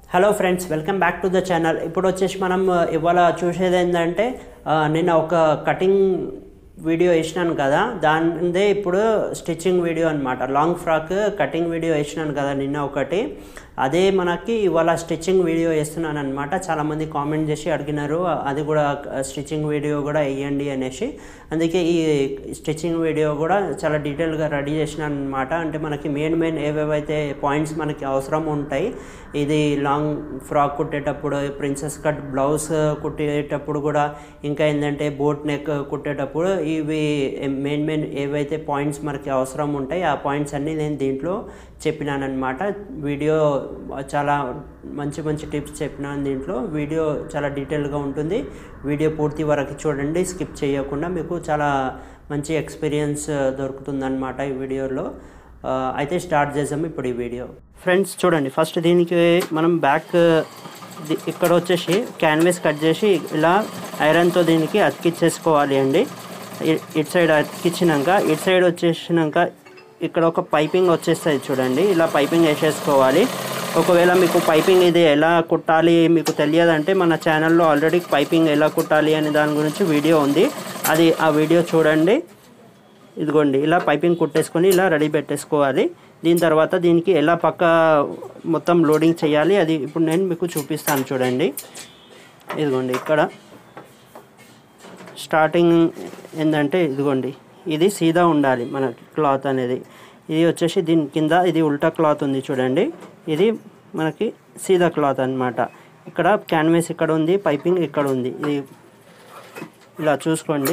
hello friends welcome back to the channel ఇప్పుడు వచ్చేసి మనం ఆ, ఇవాళ చూసేది ఏంటంటే ఆ, నేను ఒక కటింగ్ వీడియో వేసినాను కదా దానిదే ఇప్పుడు స్టిచ్చింగ్ వీడియో అనమాట లాంగ్ ఫ్రాక్ కటింగ్ వీడియో వేసినాను కదా నిన్న ఒకటి అదే మనకి ఇవాళ స్టిచ్చింగ్ వీడియో వేస్తున్నాను అనమాట చాలామంది కామెంట్ చేసి అడిగినారు అది కూడా స్టిచ్చింగ్ వీడియో కూడా వేయండి అనేసి అందుకే ఈ స్టిచ్చింగ్ వీడియో కూడా చాలా డీటెయిల్గా రెడీ చేసినాను అనమాట అంటే మనకి మెయిన్ మెయిన్ ఏవేవైతే పాయింట్స్ మనకి అవసరం ఉంటాయి ఇది లాంగ్ ఫ్రాక్ కుట్టేటప్పుడు ప్రిన్సెస్ కట్ బ్లౌజ్ కుట్టేటప్పుడు కూడా ఇంకా ఏంటంటే బోట్ నెక్ కుట్టేటప్పుడు ఇవి మెయిన్ మెయిన్ ఏవైతే పాయింట్స్ మనకి అవసరం ఉంటాయి ఆ పాయింట్స్ అన్నీ నేను దీంట్లో చెప్పినానమాట వీడియో చాలా మంచి మంచి టిప్స్ చెప్పినాను దీంట్లో వీడియో చాలా డీటెయిల్గా ఉంటుంది వీడియో పూర్తి వరకు చూడండి స్కిప్ చేయకుండా మీకు చాలా మంచి ఎక్స్పీరియన్స్ దొరుకుతుందన్నమాట ఈ వీడియోలో ఆ, అయితే స్టార్ట్ చేసాము ఇప్పుడు ఈ వీడియో ఫ్రెండ్స్ చూడండి ఫస్ట్ దీనికి మనం బ్యాక్ ది- ఇక్కడ వచ్చేసి క్యాన్వాస్ కట్ చేసి ఇలా ఐరన్తో దీనికి అతికిచ్చేసుకోవాలి అండి ఇ- ఇటు సైడ్ అతికిచ్చినాక ఇటు సైడ్ వచ్చేసినాక ఇక్కడ ఒక పైపింగ్ వచ్చేస్తుంది చూడండి ఇలా పైపింగ్ వేసేసుకోవాలి ఒకవేళ మీకు పైపింగ్ ఇది ఎలా కుట్టాలి మీకు తెలియదంటే మన ఛానల్లో ఆల్రెడీ పైపింగ్ ఎలా కుట్టాలి అనే దాని గురించి వీడియో ఉంది అది ఆ వీడియో చూడండి ఇదిగోండి ఇలా పైపింగ్ కుట్టేసుకొని ఇలా రెడీ పెట్టేసుకోవాలి దీని తర్వాత దీనికి ఎలా పక్క మొత్తం లోడింగ్ చేయాలి అది ఇప్పుడు నేను మీకు చూపిస్తాను చూడండి ఇదిగోండి ఇక్కడ స్టార్టింగ్ ఏంటంటే ఇదిగోండి ఇది సీదా ఉండాలి మన క్లాత్ అనేది ఇది వచ్చేసి దీని కింద ఇది ఉల్టా క్లాత్ ఉంది చూడండి ఇది మనకి సీదా క్లాత్ అన్నమాట ఇక్కడ క్యాన్వాస్ ఇక్కడ ఉంది పైపింగ్ ఇక్కడ ఉంది ఇది ఇలా చూసుకోండి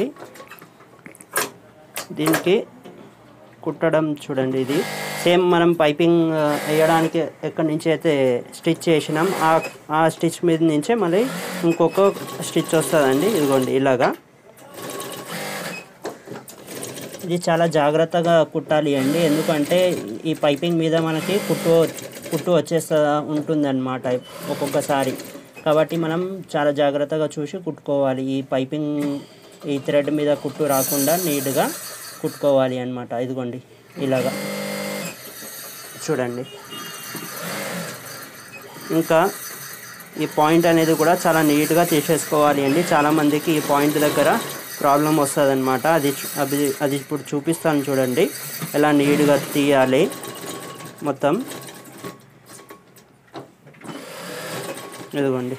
దీనికి కుట్టడం చూడండి ఇది సేమ్ మనం పైపింగ్ ఆ, వేయడానికి ఎక్కడి నుంచి అయితే స్టిచ్ చేసినాం ఆ ఆ స్టిచ్ మీద నుంచే మళ్ళీ ఇంకొక స్టిచ్ వస్తుందండి ఇదిగోండి ఇలాగా ఇది చాలా జాగ్రత్తగా కుట్టాలి అండి ఎందుకంటే ఈ పైపింగ్ మీద మనకి కుట్టు కుట్టు వచ్చేస్తా ఉంటుందన్నమాట ఒక్కొక్కసారి కాబట్టి మనం చాలా జాగ్రత్తగా చూసి కుట్టుకోవాలి ఈ పైపింగ్ ఈ థ్రెడ్ మీద కుట్టు రాకుండా నీట్గా కుట్టుకోవాలి అన్నమాట ఇదిగోండి ఇలాగా చూడండి ఇంకా ఈ పాయింట్ అనేది కూడా చాలా నీట్గా తీసేసుకోవాలి అండి చాలామందికి ఈ పాయింట్ దగ్గర ప్రాబ్లం వస్తుంది అనమాట అది చూ- అది అది ఇప్పుడు చూపిస్తాను చూడండి ఎలా నీట్గా తీయాలి మొత్తం ఇదిగోండి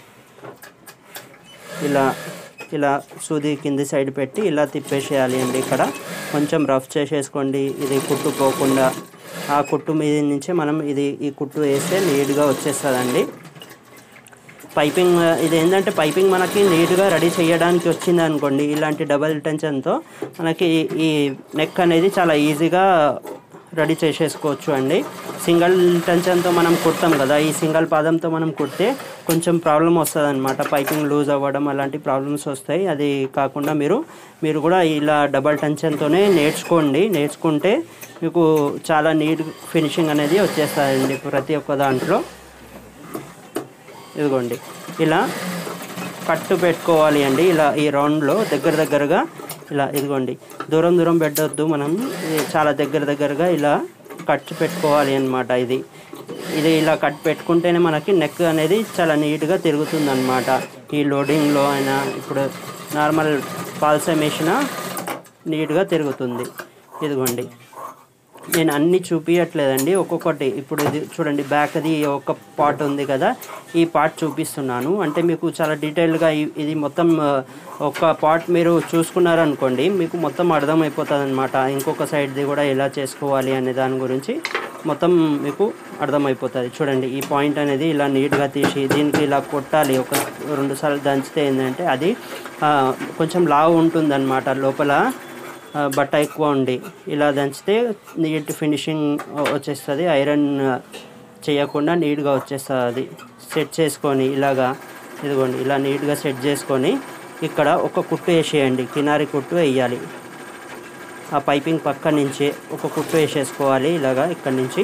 ఇలా ఇలా సూది కింది సైడ్ పెట్టి ఇలా తిప్పేసేయాలి అండి ఇక్కడ కొంచెం రఫ్ చేసేసుకోండి ఇది కుట్టు పోకుండా ఆ కుట్టు మీద నుంచే మనం ఇది ఈ కుట్టు వేస్తే నీట్గా వచ్చేస్తుందండి పైపింగ్ ఇది ఏంటంటే పైపింగ్ మనకి నీట్గా రెడీ చేయడానికి వచ్చింది అనుకోండి ఇలాంటి డబల్ టెన్షన్తో మనకి ఈ నెక్ అనేది చాలా ఈజీగా రెడీ చేసేసుకోవచ్చు అండి సింగిల్ టెన్షన్తో మనం కుడతాం కదా ఈ సింగిల్ పాదంతో మనం కుడితే కొంచెం ప్రాబ్లం వస్తుంది అనమాట పైపింగ్ లూజ్ అవ్వడం అలాంటి ప్రాబ్లమ్స్ వస్తాయి అది కాకుండా మీరు మీరు కూడా ఇలా డబల్ టెన్షన్తోనే నేర్చుకోండి నేర్చుకుంటే మీకు చాలా నీట్ ఫినిషింగ్ అనేది వచ్చేస్తుందండి ప్రతి ఒక్క దాంట్లో ఇదిగోండి ఇలా కట్టు పెట్టుకోవాలి అండి ఇలా ఈ రౌండ్లో దగ్గర దగ్గరగా ఇలా ఇదిగోండి దూరం దూరం పెట్టొద్దు మనం ఇది చాలా దగ్గర దగ్గరగా ఇలా కట్ పెట్టుకోవాలి అన్నమాట ఇది ఇది ఇలా కట్ పెట్టుకుంటేనే మనకి నెక్ అనేది చాలా నీట్గా తిరుగుతుంది అనమాట ఈ లోడింగ్లో అయినా ఇప్పుడు నార్మల్ పాల్సం వేసినా నీట్గా తిరుగుతుంది ఇదిగోండి నేను అన్ని చూపించట్లేదండి ఒక్కొక్కటి ఇప్పుడు ఇది చూడండి బ్యాక్ అది ఒక పార్ట్ ఉంది కదా ఈ పార్ట్ చూపిస్తున్నాను అంటే మీకు చాలా డీటెయిల్గా ఇ- ఇది మొత్తం ఆ, ఒక పార్ట్ మీరు చూసుకున్నారనుకోండి మీకు మొత్తం అర్థమైపోతుంది అనమాట ఇంకొక సైడ్ది కూడా ఎలా చేసుకోవాలి అనే దాని గురించి మొత్తం మీకు అర్థమైపోతుంది చూడండి ఈ పాయింట్ అనేది ఇలా నీట్గా తీసి దీనికి ఇలా కొట్టాలి ఒక రెండు సార్లు దంచితే ఏంటంటే అది ఆ, కొంచెం లావు ఉంటుంది లోపల ఆ, బట్ట ఎక్కువ ఉండి ఇలా దంచితే నీట్ ఫినిషింగ్ వచ్చేస్తుంది ఐరన్ చేయకుండా నీట్గా వచ్చేస్తుంది అది సెట్ చేసుకొని ఇలాగా ఇదిగోండి ఇలా నీట్గా సెట్ చేసుకొని ఇక్కడ ఒక కుట్టు వేసేయండి కినారి కుట్టు వేయాలి ఆ పైపింగ్ పక్క నుంచి ఒక కుట్టు వేసేసుకోవాలి ఇలాగా ఇక్కడ నుంచి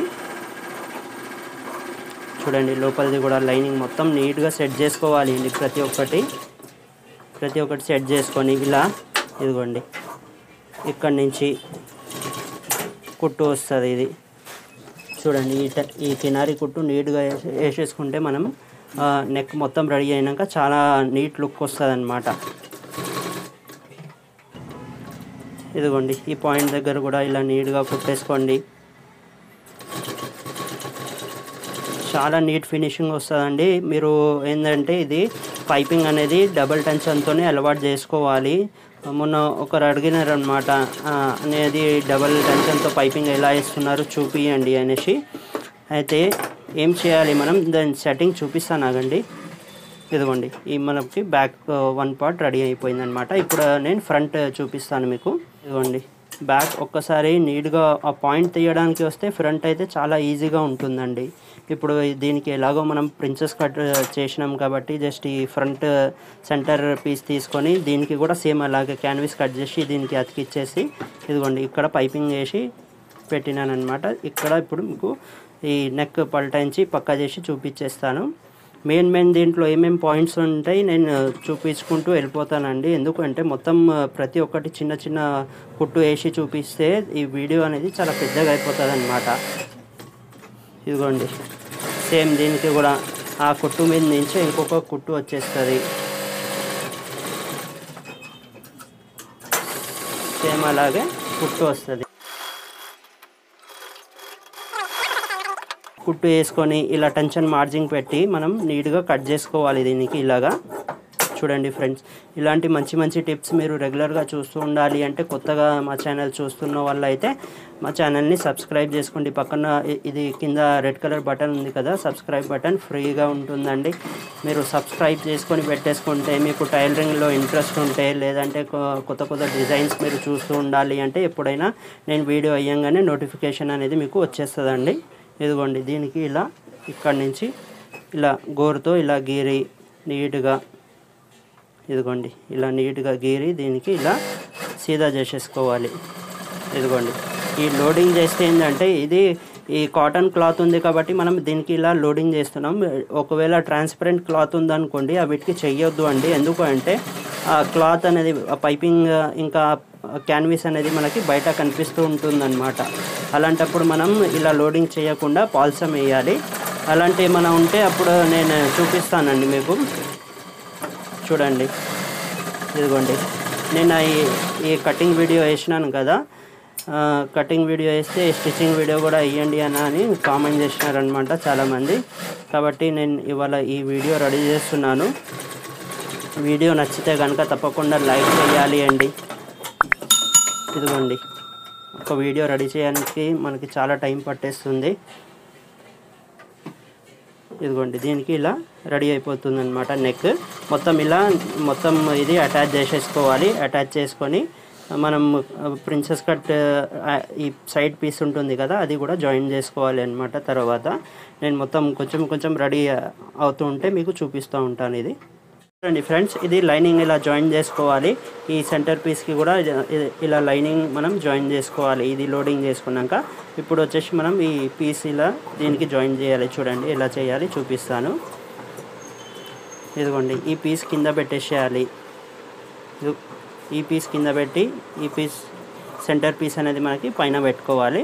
చూడండి లోపలిది కూడా లైనింగ్ మొత్తం నీట్గా సెట్ చేసుకోవాలి అండి ప్రతి ఒక్కటి ప్రతి ఒక్కటి సెట్ చేసుకొని ఇలా ఇదిగోండి ఇక్కడి నుంచి కుట్టు వస్తుంది ఇది చూడండి ఈ ట- ఈ కినారి కుట్టు నీట్గా వేసే- వేసేసుకుంటే మనం నెక్ మొత్తం రెడీ అయినాక చాలా నీట్ లుక్ వస్తుంది అనమాట ఇదిగోండి ఈ పాయింట్ దగ్గర కూడా ఇలా నీట్గా కుట్టేసుకోండి చాలా నీట్ ఫినిషింగ్ వస్తుందండి మీరు ఏంటంటే ఇది పైపింగ్ అనేది డబుల్ టెన్షన్తోనే అలవాటు చేసుకోవాలి మొన్న ఒకరు అడిగినారు అనమాట అనేది డబుల్ టెన్షన్తో పైపింగ్ ఎలా వేస్తున్నారు చూపియండి అనేసి అయితే ఏం చేయాలి మనం దాని సెట్టింగ్ చూపిస్తాను ఆగండి ఇదిగోండి ఈ మనకి బ్యాక్ వన్ పార్ట్ రెడీ అయిపోయింది అనమాట ఇప్పుడు నేను ఫ్రంట్ చూపిస్తాను మీకు ఇదిగోండి బ్యాక్ ఒక్కసారి నీట్గా ఆ పాయింట్ తీయడానికి వస్తే ఫ్రంట్ అయితే చాలా ఈజీగా ఉంటుందండి ఇప్పుడు దీనికి ఎలాగో మనం ప్రిన్సెస్ కట్ చేసినాం కాబట్టి జస్ట్ ఈ ఫ్రంట్ సెంటర్ పీస్ తీసుకొని దీనికి కూడా సేమ్ అలాగే క్యాన్విస్ కట్ చేసి దీనికి అతికిచ్చేసి ఇదిగోండి ఇక్కడ పైపింగ్ వేసి పెట్టినాను అనమాట ఇక్కడ ఇప్పుడు మీకు ఈ నెక్ పల్టాయించి పక్కా చేసి చూపించేస్తాను మెయిన్ మెయిన్ దీంట్లో ఏమేమి పాయింట్స్ ఉంటాయి నేను చూపించుకుంటూ వెళ్ళిపోతానండి ఎందుకంటే మొత్తం ప్రతి ఒక్కటి చిన్న చిన్న కుట్టు వేసి చూపిస్తే ఈ వీడియో అనేది చాలా పెద్దగా అయిపోతుంది అనమాట ఇదిగోండి సేమ్ దీనికి కూడా ఆ కుట్టు మీద నుంచి ఇంకొక కుట్టు వచ్చేస్తుంది సేమ్ అలాగే కుట్టు వస్తుంది కుట్టు వేసుకొని ఇలా టెన్షన్ మార్జింగ్ పెట్టి మనం నీట్గా కట్ చేసుకోవాలి దీనికి ఇలాగా చూడండి ఫ్రెండ్స్ ఇలాంటి మంచి మంచి టిప్స్ మీరు రెగ్యులర్గా చూస్తూ ఉండాలి అంటే కొత్తగా మా ఛానల్ చూస్తున్న వాళ్ళు అయితే మా ఛానల్ని సబ్స్క్రైబ్ చేసుకోండి పక్కన ఇ- ఇది కింద రెడ్ కలర్ బటన్ ఉంది కదా సబ్స్క్రైబ్ బటన్ ఫ్రీగా ఉంటుందండి మీరు సబ్స్క్రైబ్ చేసుకొని పెట్టేసుకుంటే మీకు టైలరింగ్లో ఇంట్రెస్ట్ ఉంటే లేదంటే కొ- కొత్త కొత్త డిజైన్స్ మీరు చూస్తూ ఉండాలి అంటే ఎప్పుడైనా నేను వీడియో అయ్యంగానే నోటిఫికేషన్ అనేది మీకు వచ్చేస్తుందండి ఇదిగోండి దీనికి ఇలా ఇక్కడి నుంచి ఇలా గోరుతో ఇలా గీరి నీట్గా ఇదిగోండి ఇలా నీట్గా గీరి దీనికి ఇలా సీదా చేసేసుకోవాలి ఇదిగోండి ఈ లోడింగ్ చేస్తే ఏంటంటే ఇది ఈ కాటన్ క్లాత్ ఉంది కాబట్టి మనం దీనికి ఇలా లోడింగ్ చేస్తున్నాం ఒకవేళ ట్రాన్స్పరెంట్ క్లాత్ ఉందనుకోండి ఆ వీటికి చెయ్యొద్దు అండి ఎందుకు అంటే ఆ క్లాత్ అనేది ఆ పైపింగ్ ఇంకా క్యాన్విస్ అనేది మనకి బయట కనిపిస్తూ ఉంటుందన్నమాట అలాంటప్పుడు మనం ఇలా లోడింగ్ చేయకుండా పాల్సం వేయాలి అలాంటి ఏమైనా ఉంటే అప్పుడు నేను చూపిస్తానండి మీకు చూడండి ఇదిగోండి నేను ఈ ఈ కటింగ్ వీడియో వేసినాను కదా ఆ, కటింగ్ వీడియో వేస్తే స్టిచ్చింగ్ వీడియో కూడా వేయండి అని అని కామెంట్ చేసినారనమాట చాలామంది కాబట్టి నేను ఇవాళ ఈ వీడియో రెడీ చేస్తున్నాను వీడియో నచ్చితే కనుక తప్పకుండా లైక్ చేయాలి అండి ఇదిగోండి ఒక వీడియో రెడీ చేయడానికి మనకి చాలా టైం పట్టేస్తుంది ఇదిగోండి దీనికి ఇలా రెడీ అయిపోతుంది అనమాట నెక్ మొత్తం ఇలా మొత్తం ఇది అటాచ్ చేసేసుకోవాలి అటాచ్ చేసుకొని మనం ప్రిన్సెస్ కట్ ఆ, ఈ సైడ్ పీస్ ఉంటుంది కదా అది కూడా జాయిన్ చేసుకోవాలి అనమాట తర్వాత నేను మొత్తం కొంచెం కొంచెం రెడీ అవుతూ ఉంటే మీకు చూపిస్తూ ఉంటాను ఇది చూడండి ఫ్రెండ్స్ ఇది లైనింగ్ ఇలా జాయిన్ చేసుకోవాలి ఈ సెంటర్ పీస్కి కూడా ఇది- ఇది- ఇలా లైనింగ్ మనం జాయిన్ చేసుకోవాలి ఇది లోడింగ్ చేసుకున్నాక ఇప్పుడు వచ్చేసి మనం ఈ పీస్ ఇలా దీనికి జాయిన్ చేయాలి చూడండి ఎలా చేయాలి చూపిస్తాను ఇదిగోండి ఈ పీస్ కింద పెట్టేసేయాలి ఇది- ఈ పీస్ కింద పెట్టి ఈ పీస్ సెంటర్ పీస్ అనేది మనకి పైన పెట్టుకోవాలి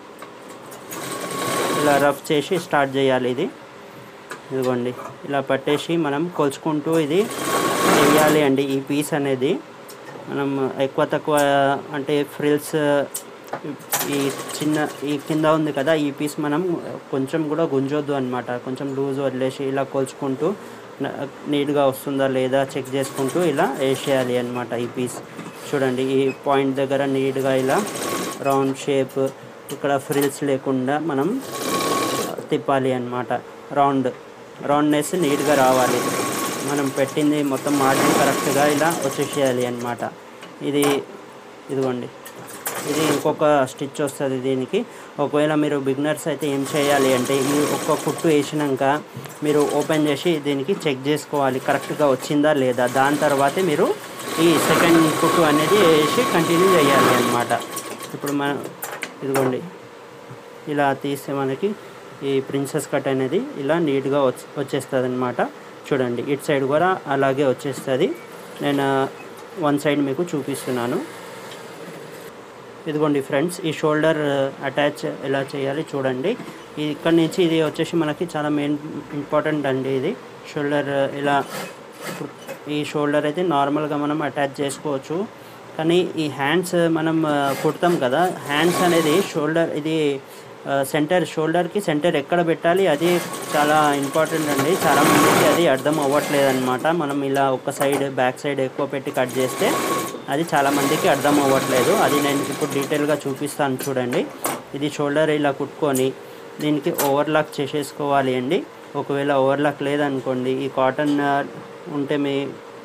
ఇలా రఫ్ చేసి స్టార్ట్ చేయాలి ఇది ఇదిగోండి ఇలా పట్టేసి మనం కొలుచుకుంటూ ఇది వేయాలి అండి ఈ పీస్ అనేది మనం ఎక్కువ తక్కువ అంటే ఫ్రిల్స్ ఈ చిన్న ఈ కింద ఉంది కదా ఈ పీస్ మనం కొంచెం కూడా గుంజొద్దు అనమాట కొంచెం లూజ్ వదిలేసి ఇలా కొలుచుకుంటూ న- నీట్గా వస్తుందా లేదా చెక్ చేసుకుంటూ ఇలా వేసేయాలి అనమాట ఈ పీస్ చూడండి ఈ పాయింట్ దగ్గర నీట్గా ఇలా రౌండ్ షేప్ ఇక్కడ ఫ్రిల్స్ లేకుండా మనం తిప్పాలి అన్నమాట రౌండ్ రౌండ్నెస్ నీట్గా రావాలి మనం పెట్టింది మొత్తం మార్జిన్ కరెక్ట్గా ఇలా వచ్చేసేయాలి అన్నమాట ఇది ఇదిగోండి ఇది ఇంకొక స్టిచ్ వస్తుంది దీనికి ఒకవేళ మీరు బిగినర్స్ అయితే ఏం చేయాలి అంటే ఈ ఒక్క కుట్టు వేసినాక మీరు ఓపెన్ చేసి దీనికి చెక్ చేసుకోవాలి కరెక్ట్గా వచ్చిందా లేదా దాని తర్వాతే మీరు ఈ సెకండ్ కుట్టు అనేది వేసి కంటిన్యూ చేయాలి అన్నమాట ఇప్పుడు మనం ఇదిగోండి ఇలా తీస్తే మనకి ఈ ప్రిన్సెస్ కట్ అనేది ఇలా నీట్గా వచ్చి వచ్చేస్తుంది అనమాట చూడండి ఇటు సైడ్ కూడా అలాగే వచ్చేస్తుంది నేను వన్ సైడ్ మీకు చూపిస్తున్నాను ఇదిగోండి ఫ్రెండ్స్ ఈ షోల్డర్ అటాచ్ ఎలా చేయాలి చూడండి ఇది ఇక్కడ నుంచి ఇది వచ్చేసి మనకి చాలా మెయిన్ ఇంపార్టెంట్ అండి ఇది షోల్డర్ ఇలా ఇప్పుడు ఈ షోల్డర్ అయితే నార్మల్గా మనం అటాచ్ చేసుకోవచ్చు కానీ ఈ హ్యాండ్స్ మనం ఆ, కుడతాం కదా హ్యాండ్స్ అనేది షోల్డర్ ఇది సెంటర్ షోల్డర్కి సెంటర్ ఎక్కడ పెట్టాలి అది చాలా ఇంపార్టెంట్ అండి చాలా మందికి అది అర్థం అవ్వట్లేదు అనమాట మనం ఇలా ఒక సైడ్ బ్యాక్ సైడ్ ఎక్కువ పెట్టి కట్ చేస్తే అది చాలా మందికి అర్థం అవ్వట్లేదు అది నేను ఇప్పుడు డీటెయిల్గా చూపిస్తాను చూడండి ఇది షోల్డర్ ఇలా కుట్టుకొని దీనికి ఓవర్లాక్ చేసేసుకోవాలి అండి ఒకవేళ ఓవర్లాక్ లేదనుకోండి ఈ కాటన్ ఆ, ఉంటే మీ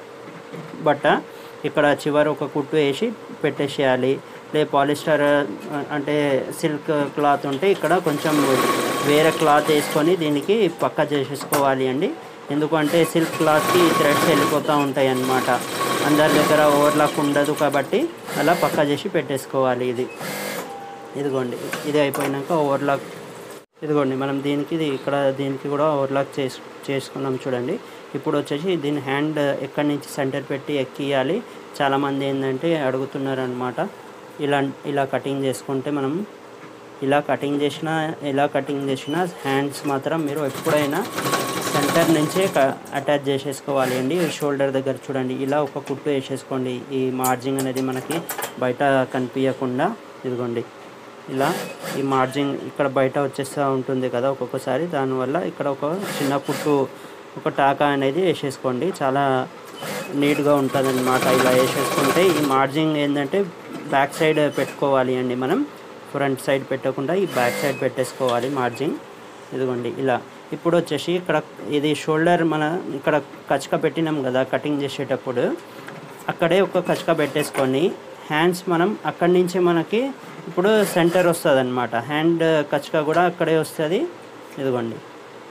బట్ట ఇక్కడ చివరి ఒక కుట్టు వేసి పెట్టేసేయాలి లే పాలిస్టర్ ఆ, అంటే సిల్క్ క్లాత్ ఉంటే ఇక్కడ కొంచెం వేరే క్లాత్ వేసుకొని దీనికి పక్క చేసేసుకోవాలి అండి ఎందుకంటే సిల్క్ క్లాత్కి థ్రెడ్స్ వెళ్ళిపోతూ ఉంటాయి అన్నమాట అందరి దగ్గర ఓవర్లాక్ ఉండదు కాబట్టి అలా పక్క చేసి పెట్టేసుకోవాలి ఇది ఇదిగోండి ఇది అయిపోయినాక ఓవర్లాక్ ఇదిగోండి మనం దీనికి ఇది ఇక్కడ దీనికి కూడా ఓవర్లాక్ చేసు చేసుకున్నాం చూడండి ఇప్పుడు వచ్చేసి దీని హ్యాండ్ ఎక్కడి నుంచి సెంటర్ పెట్టి ఎక్కియాలి చాలామంది ఏంటంటే అడుగుతున్నారు అనమాట ఇలా ఇలా కటింగ్ చేసుకుంటే మనం ఇలా కటింగ్ చేసిన ఎలా కటింగ్ చేసినా హ్యాండ్స్ మాత్రం మీరు ఎప్పుడైనా సెంటర్ నుంచే అటాచ్ చేసేసుకోవాలి అండి షోల్డర్ దగ్గర చూడండి ఇలా ఒక కుట్టు వేసేసుకోండి ఈ మార్జింగ్ అనేది మనకి బయట కనిపించకుండా ఇదిగోండి ఇలా ఈ మార్జింగ్ ఇక్కడ బయట వచ్చేస్తూ ఉంటుంది కదా ఒక్కొక్కసారి దానివల్ల ఇక్కడ ఒక చిన్న కుట్టు ఒక టాకా అనేది వేసేసుకోండి చాలా నీట్గా ఉంటుంది అనమాట ఇలా వేసేసుకుంటే ఈ మార్జింగ్ ఏంటంటే బ్యాక్ సైడ్ పెట్టుకోవాలి అండి మనం ఫ్రంట్ సైడ్ పెట్టకుండా ఈ బ్యాక్ సైడ్ పెట్టేసుకోవాలి మార్జింగ్ ఇదిగోండి ఇలా ఇప్పుడు వచ్చేసి ఇక్కడ ఇది షోల్డర్ మన ఇక్కడ కచక పెట్టినాం కదా కటింగ్ చేసేటప్పుడు అక్కడే ఒక కచక పెట్టేసుకొని హ్యాండ్స్ మనం అక్కడి నుంచి మనకి ఇప్పుడు సెంటర్ వస్తుంది అనమాట హ్యాండ్ కచక కూడా అక్కడే వస్తుంది ఇదిగోండి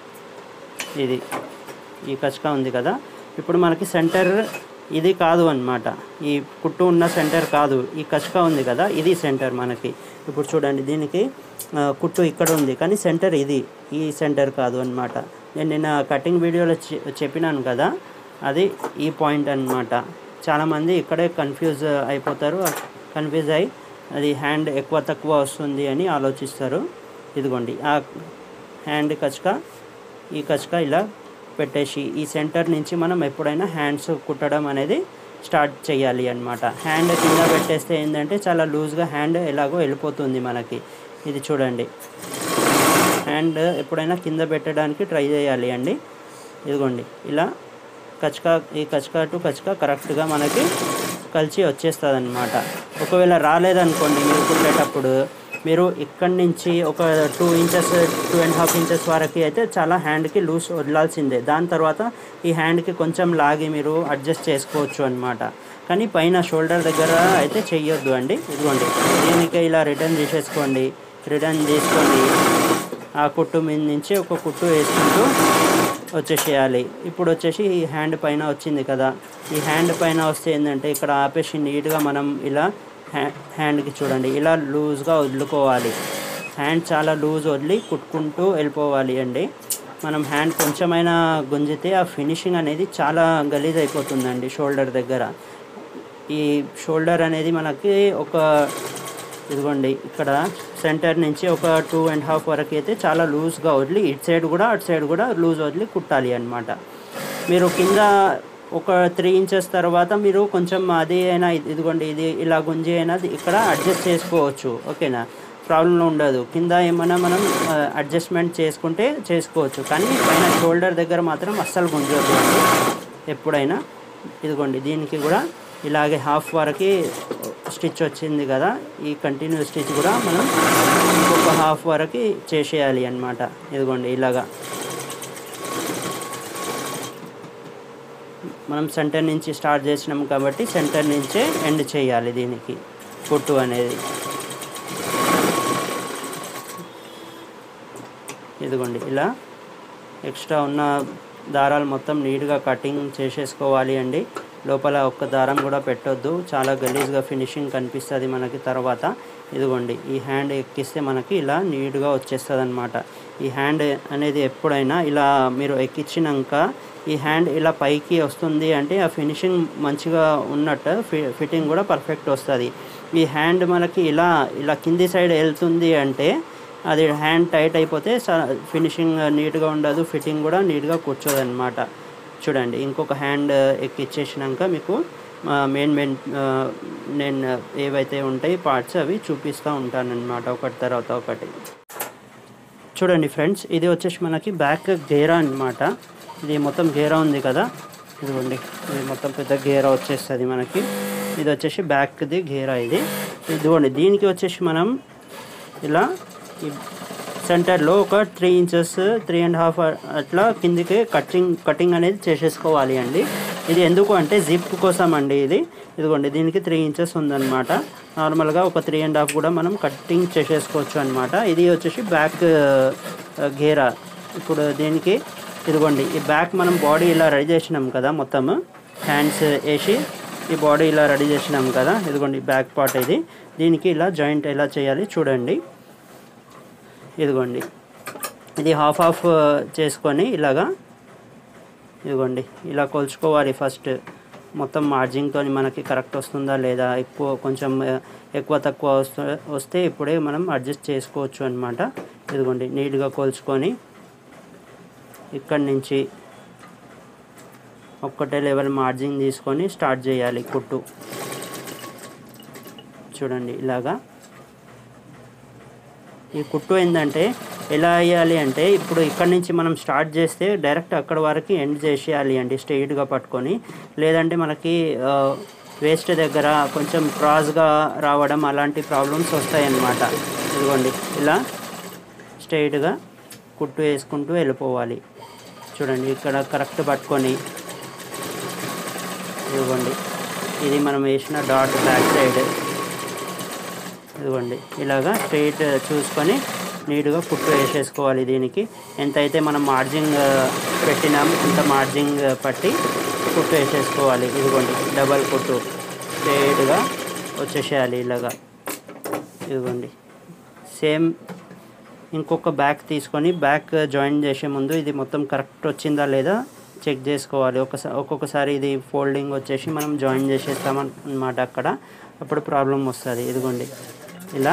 ఇది ఈ కచక ఉంది కదా ఇప్పుడు మనకి సెంటర్ ఇది కాదు అన్నమాట ఈ కుట్టు ఉన్న సెంటర్ కాదు ఈ కచక ఉంది కదా ఇది సెంటర్ మనకి ఇప్పుడు చూడండి దీనికి ఆ, కుట్టు ఇక్కడ ఉంది కానీ సెంటర్ ఇది ఈ సెంటర్ కాదు అన్నమాట నేను నిన్న కటింగ్ వీడియోలో చె- చెప్పినాను కదా అది ఈ పాయింట్ అన్నమాట చాలామంది ఇక్కడే కన్ఫ్యూజ్ అయిపోతారు కన్ఫ్యూజ్ అయ్యి అది హ్యాండ్ ఎక్కువ తక్కువ వస్తుంది అని ఆలోచిస్తారు ఇదిగోండి ఆ హ్యాండ్ కచక ఈ కచక ఇలా పెట్టేసి ఈ సెంటర్ నుంచి మనం ఎప్పుడైనా హ్యాండ్స్ కుట్టడం అనేది స్టార్ట్ చేయాలి అన్నమాట హ్యాండ్ కింద పెట్టేస్తే ఏంటంటే చాలా లూజ్గా హ్యాండ్ ఎలాగో వెళ్ళిపోతుంది మనకి ఇది చూడండి హ్యాండ్ ఎప్పుడైనా కింద పెట్టడానికి ట్రై చేయాలి అండి ఇదిగోండి ఇలా కచక ఈ కచక టు కచక కరెక్ట్గా మనకి కలిసి వచ్చేస్తుంది అనమాట ఒకవేళ రాలేదనుకోండి మీరు కుట్టేటప్పుడు మీరు ఇక్కడి నుంచి ఒక two inches two and half inches వరకు అయితే చాలా హ్యాండ్కి లూజ్ వదలాల్సిందే దాని తర్వాత ఈ హ్యాండ్కి కొంచెం లాగి మీరు అడ్జస్ట్ చేసుకోవచ్చు అనమాట కానీ పైన షోల్డర్ దగ్గర అయితే చెయ్యొద్దు అండి ఇదిగోండి దీనికి ఇలా రిటర్న్ చేసేసుకోండి రిటర్న్ చేసుకొని ఆ కుట్టు మీద నుంచి ఒక కుట్టు వేసుకుంటూ వచ్చేసేయాలి ఇప్పుడు వచ్చేసి ఈ హ్యాండ్ పైన వచ్చింది కదా ఈ హ్యాండ్ పైన వస్తే ఏంటంటే ఇక్కడ ఆపేసి నీట్గా మనం ఇలా హ్యా హ్యాండ్కి చూడండి ఇలా లూజ్గా వదులుకోవాలి హ్యాండ్ చాలా లూజ్ వదిలి కుట్టుకుంటూ వెళ్ళిపోవాలి అండి మనం హ్యాండ్ కొంచెమైనా గుంజితే ఆ ఫినిషింగ్ అనేది చాలా గలీజ్ అయిపోతుందండి షోల్డర్ దగ్గర ఈ షోల్డర్ అనేది మనకి ఒక ఇదిగోండి ఇక్కడ సెంటర్ నుంచి ఒక టూ అండ్ హాఫ్ వరకు అయితే చాలా లూజ్గా వదిలి ఇటు సైడ్ కూడా అటు సైడ్ కూడా లూజ్ వదిలి కుట్టాలి అనమాట మీరు కింద ఒక త్రీ ఇంచెస్ తర్వాత మీరు కొంచెం అది అయినా ఇది- ఇదిగోండి ఇది ఇలా గుంజి అయినా ఇక్కడ అడ్జస్ట్ చేసుకోవచ్చు ఓకేనా ప్రాబ్లం ఉండదు కింద ఏమైనా మనం అడ్జస్ట్మెంట్ చేసుకుంటే చేసుకోవచ్చు కానీ పైన షోల్డర్ దగ్గర మాత్రం అస్సలు గుంజవద్దు అండి ఎప్పుడైనా ఇదిగోండి దీనికి కూడా ఇలాగే హాఫ్ వరకు స్టిచ్ వచ్చింది కదా ఈ కంటిన్యూ స్టిచ్ కూడా మనం ఇంకొక హాఫ్ వరకు చేసేయాలి అన్నమాట ఇదిగోండి ఇలాగా మనం సెంటర్ నుంచి స్టార్ట్ చేసినాం కాబట్టి సెంటర్ నుంచే ఎండ్ చేయాలి దీనికి కుట్టు అనేది ఇదిగోండి ఇలా ఎక్స్ట్రా ఉన్న దారాలు మొత్తం నీట్గా కటింగ్ చేసేసుకోవాలి అండి లోపల ఒక్క దారం కూడా పెట్టొద్దు చాలా గలీజ్గా ఫినిషింగ్ కనిపిస్తుంది మనకి తర్వాత ఇదిగోండి ఈ హ్యాండ్ ఎక్కిస్తే మనకి ఇలా నీట్గా వచ్చేస్తుంది అనమాట ఈ హ్యాండ్ అనేది ఎప్పుడైనా ఇలా మీరు ఎక్కించినాక ఈ హ్యాండ్ ఇలా పైకి వస్తుంది అంటే ఆ ఫినిషింగ్ మంచిగా ఉన్నట్టు ఫి ఫిట్టింగ్ కూడా పర్ఫెక్ట్ వస్తుంది ఈ హ్యాండ్ మనకి ఇలా ఇలా కింది సైడ్ వెళ్తుంది అంటే అది హ్యాండ్ టైట్ అయిపోతే ఫినిషింగ్ నీట్గా ఉండదు ఫిట్టింగ్ కూడా నీట్గా కూర్చోదు అనమాట చూడండి ఇంకొక హ్యాండ్ ఎక్కిచ్చేసినాక మీకు మెయిన్ మెయిన్ నేను ఏవైతే ఉంటాయి పార్ట్స్ అవి చూపిస్తూ ఉంటాను అనమాట ఒకటి తర్వాత ఒకటి చూడండి ఫ్రెండ్స్ ఇది వచ్చేసి మనకి బ్యాక్ గేరా అన్నమాట ఇది మొత్తం గేరా ఉంది కదా ఇదిగోండి ఇది మొత్తం పెద్ద గేరా వచ్చేస్తుంది మనకి ఇది వచ్చేసి బ్యాక్ది గేరా ఇది ఇదిగోండి దీనికి వచ్చేసి మనం ఇలా ఈ సెంటర్లో ఒక three inches three and half అట్లా కిందికి కటింగ్ కటింగ్ అనేది చేసేసుకోవాలి అండి ఇది ఎందుకు అంటే జిప్ కోసం అండి ఇది ఇదిగోండి దీనికి త్రీ ఇంచెస్ ఉందన్నమాట నార్మల్గా ఒక త్రీ అండ్ హాఫ్ కూడా మనం కటింగ్ చేసేసుకోవచ్చు అనమాట ఇది వచ్చేసి బ్యాక్ గేరా ఇప్పుడు దీనికి ఇదిగోండి ఈ బ్యాక్ మనం బాడీ ఇలా రెడీ చేసినాం కదా మొత్తం హ్యాండ్స్ వేసి ఈ బాడీ ఇలా రెడీ చేసినాం కదా ఇదిగోండి బ్యాక్ పార్ట్ ఇది దీనికి ఇలా జాయింట్ ఎలా చేయాలి చూడండి ఇదిగోండి ఇది హాఫ్ హాఫ్ చేసుకొని ఇలాగా ఇదిగోండి ఇలా కొలుచుకోవాలి ఫస్ట్ మొత్తం మార్జిన్తో మనకి కరెక్ట్ వస్తుందా లేదా ఎక్కువ కొంచెం ఆ, ఎక్కువ తక్కువ వస్తే వస్తే ఇప్పుడే మనం అడ్జస్ట్ చేసుకోవచ్చు అనమాట ఇదిగోండి నీట్గా కొలుచుకొని ఇక్కడి నుంచి ఒక్కటే లెవెల్ మార్జిన్ తీసుకొని స్టార్ట్ చేయాలి కుట్టు చూడండి ఇలాగా ఈ కుట్టు ఏంటంటే ఎలా వేయాలి అంటే ఇప్పుడు ఇక్కడ నుంచి మనం స్టార్ట్ చేస్తే డైరెక్ట్ అక్కడ వరకు ఎండ్ చేసేయాలి అండి స్ట్రెయిట్గా పట్టుకొని లేదంటే మనకి వేస్ట్ దగ్గర కొంచెం క్రాస్గా రావడం అలాంటి ప్రాబ్లమ్స్ వస్తాయన్నమాట ఇదిగోండి ఇలా స్ట్రెయిట్గా కుట్టు వేసుకుంటూ వెళ్ళిపోవాలి చూడండి ఇక్కడ కరెక్ట్ పట్టుకొని ఇదిగోండి ఇది మనం వేసిన డాట్ బ్యాక్ సైడ్ ఇదిగోండి ఇలాగా స్ట్రైట్ చూసుకొని నీట్గా కుట్టు వేసేసుకోవాలి దీనికి ఎంతైతే మనం మార్జింగ్ పెట్టినాం అంత మార్జింగ్ పట్టి కుట్టు వేసేసుకోవాలి ఇదిగోండి డబల్ కుట్టు స్ట్రైట్గా వచ్చేసేయాలి ఇలాగా ఇదిగోండి సేమ్ ఇంకొక బ్యాక్ తీసుకొని బ్యాక్ జాయిన్ చేసే ముందు ఇది మొత్తం కరెక్ట్ వచ్చిందా లేదా చెక్ చేసుకోవాలి ఒకసారి ఒక్కొక్కసారి ఇది ఫోల్డింగ్ వచ్చేసి మనం జాయిన్ చేసేస్తాం అన్నమాట అక్కడ అప్పుడు ప్రాబ్లం వస్తుంది ఇదిగోండి ఇలా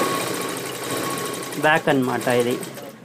బ్యాక్ అన్నమాట ఇది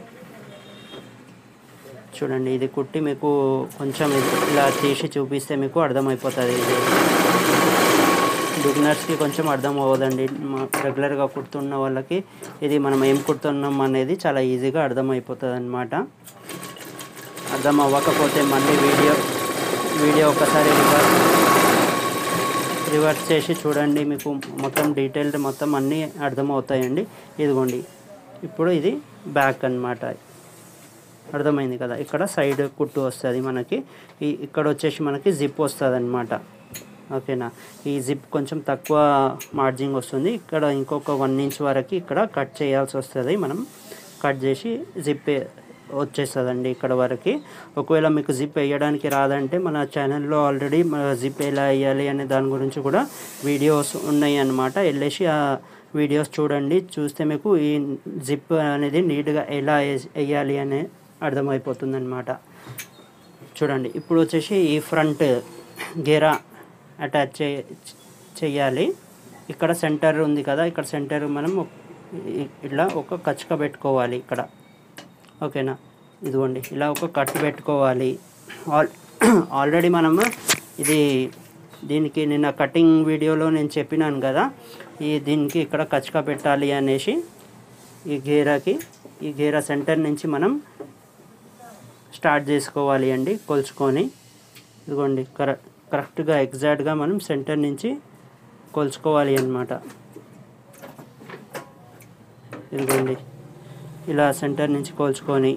చూడండి ఇది కుట్టి మీకు కొంచెం ఇది ఇలా తీసి చూపిస్తే మీకు అర్థమైపోతుంది ఇది బిగినర్స్కి కొంచెం అర్థం అవ్వదండి రెగ్యులర్గా కుడుతున్న వాళ్ళకి ఇది మనం ఏం కుడుతున్నాం అనేది చాలా ఈజీగా అర్థమైపోతుంది అనమాట అర్థం అవ్వకపోతే మళ్ళీ వీడియో వీడియో ఒకసారి రివర్స్ రివర్స్ చేసి చూడండి మీకు మొత్తం డీటెయిల్డ్ మొత్తం అన్నీ అర్థమవుతాయండి ఇదిగోండి ఇప్పుడు ఇది బ్యాక్ అన్నమాట అర్థమైంది కదా ఇక్కడ సైడ్ కుట్టు వస్తుంది మనకి ఈ ఇక్కడ వచ్చేసి మనకి జిప్ వస్తుంది అనమాట ఓకేనా ఈ జిప్ కొంచెం తక్కువ మార్జింగ్ వస్తుంది ఇక్కడ ఇంకొక వన్ ఇంచ్ వరకు ఇక్కడ కట్ చేయాల్సి వస్తుంది మనం కట్ చేసి జిప్ వచ్చేస్తుందండి ఇక్కడ వరకు ఒకవేళ మీకు జిప్ వేయడానికి రాదంటే మన ఛానల్లో ఆల్రెడీ మన జిప్ ఎలా వేయాలి అనే దాని గురించి కూడా వీడియోస్ ఉన్నాయి అన్నమాట వెళ్ళేసి ఆ వీడియోస్ చూడండి చూస్తే మీకు ఈ జిప్ అనేది నీట్గా ఎలా వేస్- వేయాలి అనే అర్థమైపోతుంది అనమాట చూడండి ఇప్పుడు వచ్చేసి ఈ ఫ్రంట్ గేరా అటాచ్ చే చెయ్యాలి ఇక్కడ సెంటర్ ఉంది కదా ఇక్కడ సెంటర్ మనం ఇ- ఇట్లా ఒక కచ్చక పెట్టుకోవాలి ఇక్కడ ఓకేనా ఇదిగోండి ఇలా ఒక కట్ పెట్టుకోవాలి ఆల్ ఆల్రెడీ మనము ఇది దీనికి నిన్న కటింగ్ వీడియోలో నేను చెప్పినాను కదా ఈ దీనికి ఇక్కడ కచ్చక పెట్టాలి అనేసి ఈ గేరాకి ఈ గేరా సెంటర్ నుంచి మనం స్టార్ట్ చేసుకోవాలి అండి కొలుచుకొని ఇదిగోండి కర కరెక్ట్గా ఎగ్జాక్ట్గా మనం సెంటర్ నుంచి కొలుచుకోవాలి అన్నమాట ఇదిగోండి ఇలా సెంటర్ నుంచి కోల్చుకొని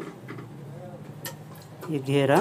ఈ గేరా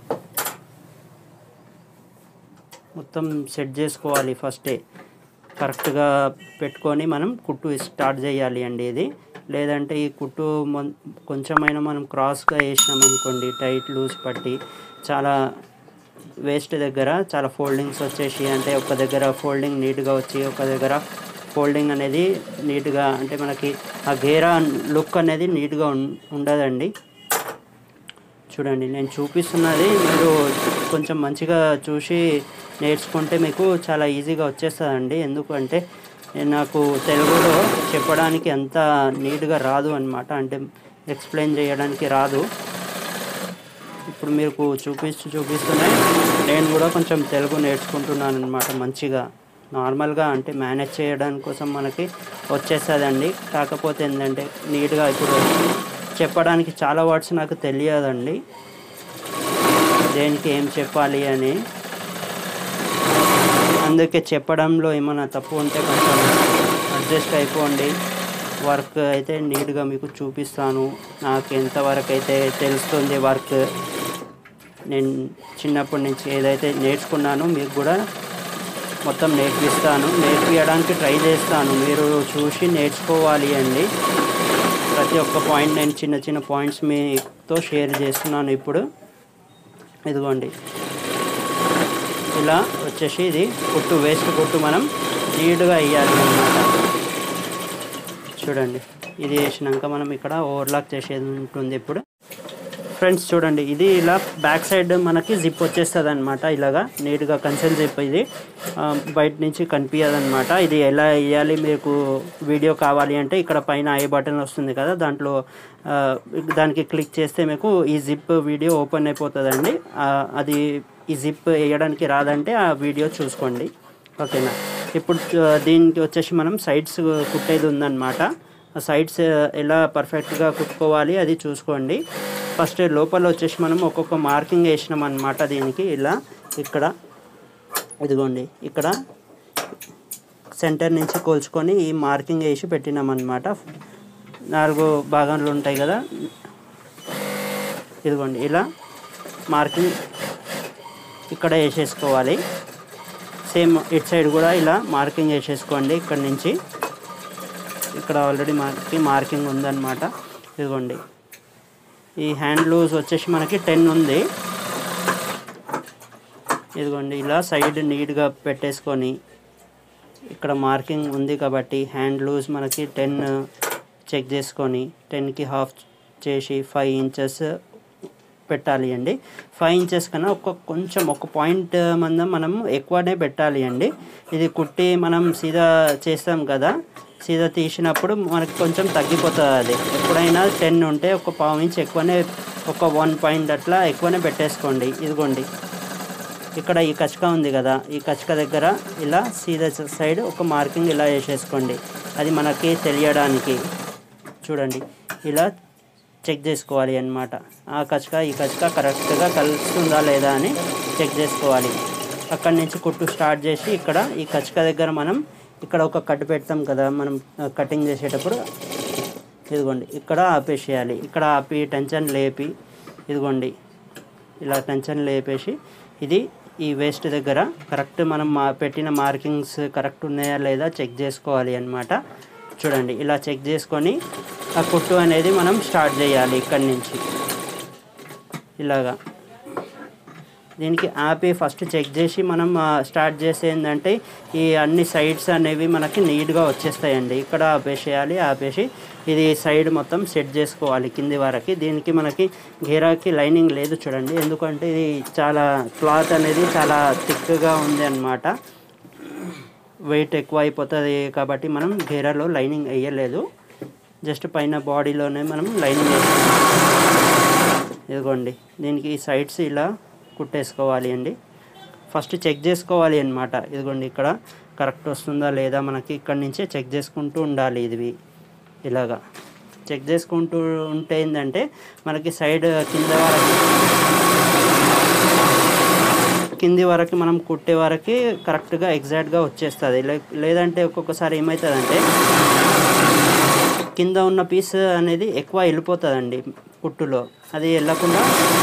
మొత్తం సెట్ చేసుకోవాలి ఫస్టే కరెక్ట్గా పెట్టుకొని మనం కుట్టు స్టార్ట్ చేయాలి అండి ఇది లేదంటే ఈ కుట్టు మొన్- కొంచెమైనా మనం క్రాస్గా వేసినాం అనుకోండి టైట్ లూజ్ పట్టి చాలా వేస్ట్ దగ్గర చాలా ఫోల్డింగ్స్ వచ్చేసి అంటే ఒక దగ్గర ఫోల్డింగ్ నీట్గా వచ్చి ఒక దగ్గర ఫోల్డింగ్ అనేది నీట్గా అంటే మనకి ఆ గేరా లుక్ అనేది నీట్గా ఉం- ఉండదండి చూడండి నేను చూపిస్తున్నది మీరు కొంచెం మంచిగా చూసి నేర్చుకుంటే మీకు చాలా ఈజీగా వచ్చేస్తుందండి ఎందుకంటే నేను నాకు తెలుగులో చెప్పడానికి అంత నీట్గా రాదు అనమాట అంటే ఎక్స్ప్లెయిన్ చేయడానికి రాదు ఇప్పుడు మీకు చూపిస్తూ చూపిస్తూనే నేను కూడా కొంచెం తెలుగు నేర్చుకుంటున్నాను అనమాట మంచిగా నార్మల్గా అంటే మేనేజ్ చేయడానికి కోసం మనకి వచ్చేస్తుందండి కాకపోతే ఏంటంటే నీట్గా ఇప్పుడు చెప్పడానికి చాలా వర్డ్స్ నాకు తెలియదండి దేనికి ఏం చెప్పాలి అని అందుకే చెప్పడంలో ఏమైనా తప్పు ఉంటే కొంచెం అడ్జస్ట్ అయిపోండి వర్క్ అయితే నీట్గా మీకు చూపిస్తాను నాకు ఎంతవరకు అయితే తెలుస్తుంది వర్క్ నేను చిన్నప్పటి నుంచి ఏదైతే నేర్చుకున్నానో మీకు కూడా మొత్తం నేర్పిస్తాను నేర్పించడానికి ట్రై చేస్తాను మీరు చూసి నేర్చుకోవాలి అండి ప్రతి ఒక్క పాయింట్ నేను చిన్న చిన్న పాయింట్స్ మీతో షేర్ చేస్తున్నాను ఇప్పుడు ఇదిగోండి ఇలా వచ్చేసి ఇది కుట్టు వేస్ట్ కుట్టు మనం నీట్గా వేయాలి అన్నమాట చూడండి ఇది వేసినాక మనం ఇక్కడ ఓవర్లాక్ చేసేది ఉంటుంది ఇప్పుడు ఫ్రెండ్స్ చూడండి ఇది ఇలా బ్యాక్ సైడ్ మనకి జిప్ వచ్చేస్తుంది అనమాట ఇలాగా నీట్గా కన్సెల్ జిప్ ఇది ఆ, బయట నుంచి కనిపించదు అనమాట ఇది ఎలా వేయాలి మీకు వీడియో కావాలి అంటే ఇక్కడ పైన ఐ బటన్ వస్తుంది కదా దాంట్లో ఆ, దానికి క్లిక్ చేస్తే మీకు ఈ జిప్ వీడియో ఓపెన్ అయిపోతుందండి ఆ, అది ఈ జిప్ వేయడానికి రాదంటే ఆ వీడియో చూసుకోండి ఓకేనా ఇప్పుడు ఆ, దీనికి వచ్చేసి మనం సైడ్స్ కుట్టేది ఉందన్నమాట ఆ సైడ్స్ ఎలా పర్ఫెక్ట్గా కుట్టుకోవాలి అది చూసుకోండి ఫస్ట్ లోపల వచ్చేసి మనం ఒక్కొక్క మార్కింగ్ వేసినాం అనమాట దీనికి ఇలా ఇక్కడ ఇదిగోండి ఇక్కడ సెంటర్ నుంచి కోల్చుకొని ఈ మార్కింగ్ వేసి పెట్టినాం అనమాట నాలుగు భాగాలు ఉంటాయి కదా ఇదిగోండి ఇలా మార్కింగ్ ఇక్కడ వేసేసుకోవాలి సేమ్ ఇటు సైడ్ కూడా ఇలా మార్కింగ్ వేసేసుకోండి ఇక్కడ నుంచి ఇక్కడ ఆల్రెడీ మనకి మార్కింగ్ ఉందన్నమాట ఇదిగోండి ఈ హ్యాండ్ లూజ్ వచ్చేసి మనకి టెన్ ఉంది ఇదిగోండి ఇలా సైడ్ నీట్గా పెట్టేసుకొని ఇక్కడ మార్కింగ్ ఉంది కాబట్టి హ్యాండ్ లూజ్ మనకి టెన్ చెక్ చేసుకొని టెన్కి హాఫ్ చేసి ఫైవ్ ఇంచెస్ పెట్టాలి అండి ఫైవ్ ఇంచెస్ కన్నా ఒక కొంచెం ఒక పాయింట్ మందం మనం ఎక్కువనే పెట్టాలి అండి ఇది కుట్టి మనం సీదా చేస్తాం కదా సీదా తీసినప్పుడు మనకి కొంచెం తగ్గిపోతుంది అది ఎప్పుడైనా టెన్ ఉంటే ఒక పావు ఇంచ్ ఎక్కువనే ఒక వన్ పాయింట్ అట్లా ఎక్కువనే పెట్టేసుకోండి ఇదిగోండి ఇక్కడ ఈ కచక ఉంది కదా ఈ కచక దగ్గర ఇలా సీదా సైడ్ ఒక మార్కింగ్ ఇలా వేసేసుకోండి అది మనకి తెలియడానికి చూడండి ఇలా చెక్ చేసుకోవాలి అన్నమాట ఆ కచక ఈ కచక కరెక్ట్గా కలుస్తుందా లేదా అని చెక్ చేసుకోవాలి అక్కడి నుంచి కుట్టు స్టార్ట్ చేసి ఇక్కడ ఈ కచక దగ్గర మనం ఇక్కడ ఒక కట్ పెడతాం కదా మనం కటింగ్ చేసేటప్పుడు ఇదిగోండి ఇక్కడ ఆపేసేయాలి ఇక్కడ ఆపి టెన్షన్ లేపి ఇదిగోండి ఇలా టెన్షన్ లేపేసి ఇది ఈ వేస్ట్ దగ్గర కరెక్ట్ మనం మా పెట్టిన మార్కింగ్స్ కరెక్ట్ ఉన్నాయా లేదా చెక్ చేసుకోవాలి అన్నమాట చూడండి ఇలా చెక్ చేసుకొని ఆ కుట్టు అనేది మనం స్టార్ట్ చేయాలి ఇక్కడి నుంచి ఇలాగా దీనికి ఆపి ఫస్ట్ చెక్ చేసి మనం ఆ, స్టార్ట్ చేస్తే ఏంటంటే ఈ అన్ని సైడ్స్ అనేవి మనకి నీట్గా వచ్చేస్తాయండి ఇక్కడ ఆపేసేయాలి ఆపేసి ఇది సైడ్ మొత్తం సెట్ చేసుకోవాలి కింది వరకు దీనికి మనకి గేరాకి లైనింగ్ లేదు చూడండి ఎందుకంటే ఇది చాలా క్లాత్ అనేది చాలా థిక్గా ఉంది అన్నమాట వెయిట్ ఎక్కువ అయిపోతుంది కాబట్టి మనం గేరాలో లైనింగ్ వేయలేదు జస్ట్ పైన బాడీలోనే మనం లైనింగ్ వేస్తాం ఇదిగోండి దీనికి ఈ సైడ్స్ ఇలా కుట్టేసుకోవాలి అండి ఫస్ట్ చెక్ చేసుకోవాలి అన్నమాట ఇదిగోండి ఇక్కడ కరెక్ట్ వస్తుందా లేదా మనకి ఇక్కడి నుంచే చెక్ చేసుకుంటూ ఉండాలి ఇది ఇలాగా చెక్ చేసుకుంటూ ఉంటే ఏంటంటే మనకి సైడ్ కింద వరకు కింది వరకు మనం కుట్టే వరకు కరెక్ట్గా ఎగ్జాక్ట్గా వచ్చేస్తుంది లే- లేదంటే ఒక్కొక్కసారి ఏమవుతుందంటే కింద ఉన్న పీస్ అనేది ఎక్కువ వెళ్ళిపోతుందండి కుట్టులో అది వెళ్ళకుండా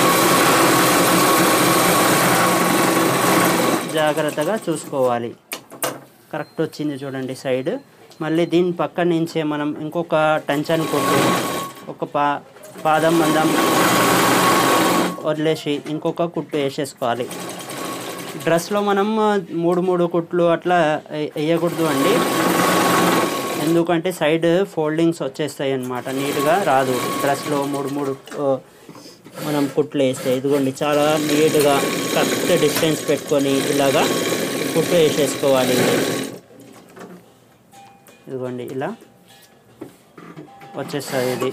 జాగ్రత్తగా చూసుకోవాలి కరెక్ట్ వచ్చింది చూడండి సైడ్ మళ్ళీ దీని పక్క నుంచే మనం ఇంకొక టెన్షన్ కుట్టు ఒక పా పాదం మందం వదిలేసి ఇంకొక కుట్టు వేసేసుకోవాలి డ్రెస్లో మనం మూడు మూడు కుట్లు అట్లా వే- వేయకూడదు అండి ఎందుకంటే సైడ్ ఫోల్డింగ్స్ వచ్చేస్తాయి అన్నమాట నీట్గా రాదు డ్రెస్లో మూడు మూడు ఆ, మనం కుట్లు వేస్తే ఇదిగోండి చాలా నీట్గా కరెక్ట్ డిస్టెన్స్ పెట్టుకొని ఇలాగా కుట్లు వేసేసుకోవాలి ఇదిగోండి ఇలా వచ్చేస్తుంది ఇది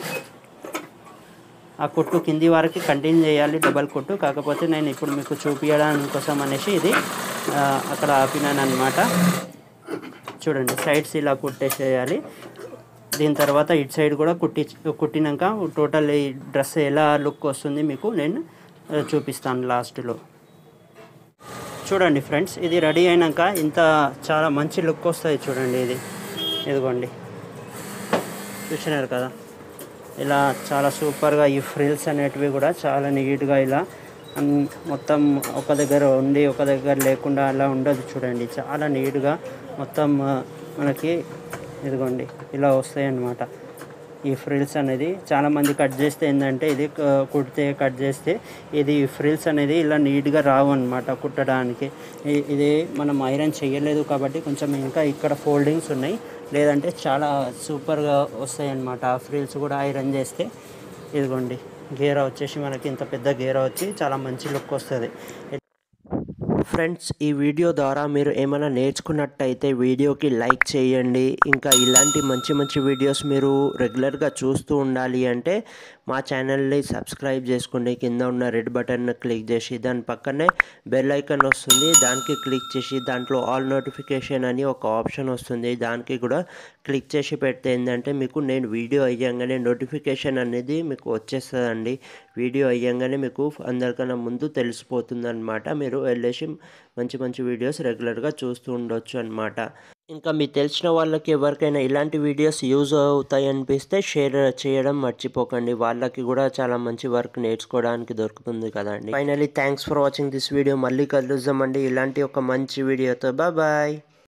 ఆ కుట్టు కింది వరకు కంటిన్యూ చేయాలి డబల్ కుట్టు కాకపోతే నేను ఇప్పుడు మీకు చూపించడానికి కోసం అనేసి ఇది ఆ, అక్కడ ఆపినాను అనమాట చూడండి సైడ్స్ ఇలా కుట్టేసేయాలి దీని తర్వాత ఇటు సైడ్ కూడా కుట్టి కుట్టినాక టోటల్ ఈ డ్రెస్ ఎలా లుక్ వస్తుంది మీకు నేను ఆ, చూపిస్తాను లాస్ట్లో చూడండి ఫ్రెండ్స్ ఇది రెడీ అయినాక ఇంత చాలా మంచి లుక్ వస్తుంది చూడండి ఇది ఇదిగోండి చూసినారు కదా ఇలా చాలా సూపర్గా ఈ ఫ్రిల్స్ అనేటివి కూడా చాలా నీట్గా ఇలా అన్- మొత్తం ఒక దగ్గర ఉండి ఒక దగ్గర లేకుండా అలా ఉండదు చూడండి చాలా నీట్గా మొత్తం ఆ, మనకి ఇదిగోండి ఇలా వస్తాయి అన్నమాట ఈ ఫ్రిల్స్ అనేది చాలా మంది కట్ చేస్తే ఏంటంటే ఇది క- కుడితే కట్ చేస్తే ఇది ఫ్రిల్స్ అనేది ఇలా నీట్గా రావు అనమాట కుట్టడానికి ఇ- ఇది మనం ఐరన్ చేయలేదు కాబట్టి కొంచెం ఇంకా ఇక్కడ ఫోల్డింగ్స్ ఉన్నాయి లేదంటే చాలా సూపర్గా వస్తాయి అన్నమాట ఆ ఫ్రిల్స్ కూడా ఐరన్ చేస్తే ఇదిగోండి గేరా వచ్చేసి మనకి ఇంత పెద్ద గేరా వచ్చి చాలా మంచి లుక్ వస్తుంది ఫ్రెండ్స్ ఈ వీడియో ద్వారా మీరు ఏమైనా నేర్చుకున్నట్టయితే వీడియోకి లైక్ చేయండి ఇంకా ఇలాంటి మంచి మంచి వీడియోస్ మీరు రెగ్యులర్గా చూస్తూ ఉండాలి అంటే మా ఛానల్ని సబ్స్క్రైబ్ చేసుకోండి కింద ఉన్న రెడ్ బటన్ క్లిక్ చేసి దాని పక్కనే బెల్ ఐకాన్ వస్తుంది దానికి క్లిక్ చేసి దాంట్లో ఆల్ నోటిఫికేషన్ అని ఒక ఆప్షన్ వస్తుంది దానికి కూడా క్లిక్ చేసి పెడితే ఏంటంటే మీకు నేను వీడియో అయ్యంగానే నోటిఫికేషన్ అనేది మీకు వచ్చేస్తుందండి వీడియో అయ్యంగానే మీకు అందరికన్నా ముందు తెలిసిపోతుంది అనమాట మీరు వెళ్ళేసి మంచి మంచి వీడియోస్ రెగ్యులర్గా చూస్తూ ఉండొచ్చు అనమాట ఇంకా మీకు తెలిసిన వాళ్ళకి ఎవరికైనా ఇలాంటి వీడియోస్ యూజ్ అవుతాయి అనిపిస్తే షేర్ చేయడం మర్చిపోకండి వాళ్ళకి కూడా చాలా మంచి వర్క్ నేర్చుకోవడానికి దొరుకుతుంది కదండి finally thanks for watching this video మళ్ళీ కలుద్దామండి ఇలాంటి ఒక మంచి వీడియోతో బాయ్